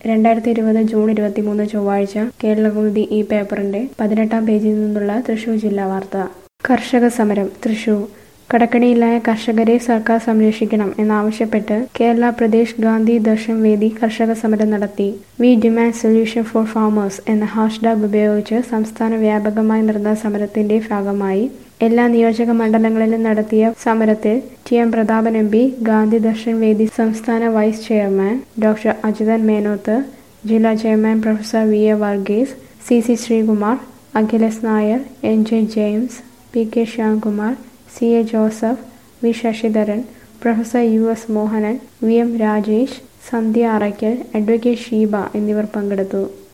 രണ്ടായിരത്തി ഇരുപത് ജൂൺ ഇരുപത്തിമൂന്ന് ചൊവ്വാഴ്ച കേരളകൗമുദി ഈ പേപ്പറിന്റെ പതിനെട്ടാം പേജിൽ നിന്നുള്ള തൃശൂർ ജില്ലാ വാർത്ത കർഷക സമരം തൃശൂർ കടക്കണിയിലായ കർഷകരെ സർക്കാർ സംരക്ഷിക്കണം എന്നാവശ്യപ്പെട്ട് കേരള പ്രദേശ് ഗാന്ധി ദർശൻ വേദി കർഷക സമരം നടത്തി we demand solution for farmers എന്ന ഹാഷ്ടാഗ് ഉപയോഗിച്ച് സംസ്ഥാന വ്യാപകമായി നടന്ന സമരത്തിന്റെ ഭാഗമായി എല്ലാ നിയോജക മണ്ഡലങ്ങളിലും നടത്തിയ സമരത്തിൽ T M Prathapan M P Gandhi Darshan വേദി സംസ്ഥാന vice chairman doctor Ajithan Menoth ജില്ലാ chairman professor V A Varghese C C Sreekumar Akhilesh Nair N J James P K Shyamkumar C A Joseph V Sasidharan professor U S Mohanan V M Rajesh Sandhya Arackal advocate Sheeba എന്നിവർ പങ്കെടുത്തു